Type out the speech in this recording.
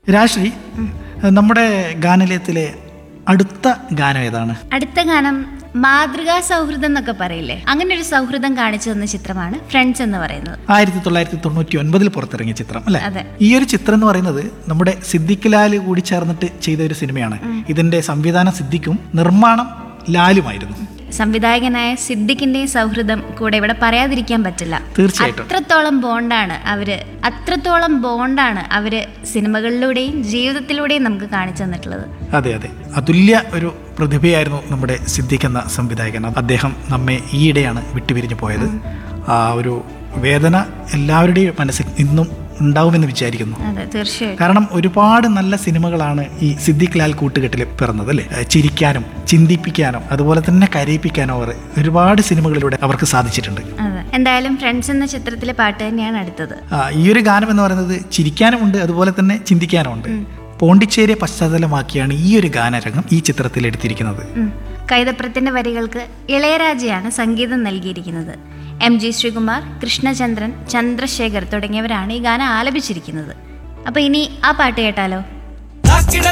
രാശ്രീ നമ്മുടെ ഗാനലയത്തിലെ അടുത്ത ഗാനം ഏതാണ് അടുത്ത ഗാനം മാതൃകാ സൗഹൃദം എന്നൊക്കെ പറയില്ലേ അങ്ങനെ ഒരു സൗഹൃദം കാണിച്ചു തന്ന ചിത്രമാണ് ഫ്രണ്ട്സ് എന്ന് പറയുന്നത് ആയിരത്തി തൊള്ളായിരത്തി തൊണ്ണൂറ്റി ഒൻപതിൽ പുറത്തിറങ്ങിയ ചിത്രം അല്ലെ അതെ. ഈ ഒരു ചിത്രം എന്ന് പറയുന്നത് നമ്മുടെ സിദ്ദിഖ് ലാൽ കൂടി ചേർന്നിട്ട് ചെയ്ത ഒരു സിനിമയാണ് ഇതിന്റെ സംവിധാനം സിദ്ദിഖും നിർമ്മാണം ലാലുമായിരുന്നു സംവിധായകനായ സിദ്ദിഖിന്റെ സൗഹൃദം കൂടെ ഇവിടെ പറയാതിരിക്കാൻ പറ്റില്ല തീർച്ചയായിട്ടും അത്രത്തോളം ബോണ്ടാണ് അവര് അത്രത്തോളം ബോണ്ടാണ് അവര് സിനിമകളിലൂടെയും ജീവിതത്തിലൂടെയും നമുക്ക് കാണിച്ചു തന്നിട്ടുള്ളത് അതെ അതെ അതുല്യ ഒരു പ്രതിഭയായിരുന്നു നമ്മുടെ സിദ്ദിഖ് എന്ന സംവിധായകൻ അദ്ദേഹം നമ്മെ ഈയിടെയാണ് വിട്ടുപിരിഞ്ഞു പോയത് ആ ഒരു വേദന എല്ലാവരുടെയും മനസ്സിൽ ഇന്നും ഉണ്ടാവുമെന്ന് വിചാരിക്കുന്നു അതെ തീർച്ചയായിട്ടും കാരണം ഒരുപാട് നല്ല സിനിമകളാണ് ഈ സിദ്ദിഖ് ലാൽ കൂട്ടുകെട്ടിൽ പിറന്നത് അല്ലേ ഏഹ് ചിരിക്കാനും ചിന്തിപ്പിക്കാനും അതുപോലെ തന്നെ കരയിപ്പിക്കാനും അവർ ഒരുപാട് സിനിമകളിലൂടെ അവർക്ക് സാധിച്ചിട്ടുണ്ട് അതെ എന്തായാലും ഫ്രണ്ട്സ് എന്ന ചിത്രത്തിലെ പാട്ട് തന്നെയാണ് അടുത്തത് ആ, ഈ ഒരു ഗാനം എന്ന് പറയുന്നത് ചിരിക്കാനുമുണ്ട് അതുപോലെ തന്നെ ചിന്തിക്കാനുമുണ്ട് പോണ്ടിച്ചേരിയെ പശ്ചാത്തലമാക്കിയാണ് ഈ ഒരു ഗാനരംഗം ഈ ചിത്രത്തിൽ എടുത്തിരിക്കുന്നത് ഉം. കൈതപ്രത്തിന്റെ വരികൾക്ക് ഇളയരാജയാണ് സംഗീതം നൽകിയിരിക്കുന്നത് എം ജി ശ്രീകുമാർ കൃഷ്ണചന്ദ്രൻ ചന്ദ്രശേഖർ തുടങ്ങിയവരാണ് ഈ ഗാനം ആലപിച്ചിരിക്കുന്നത് അപ്പൊ ഇനി ആ പാട്ട് കേട്ടാലോ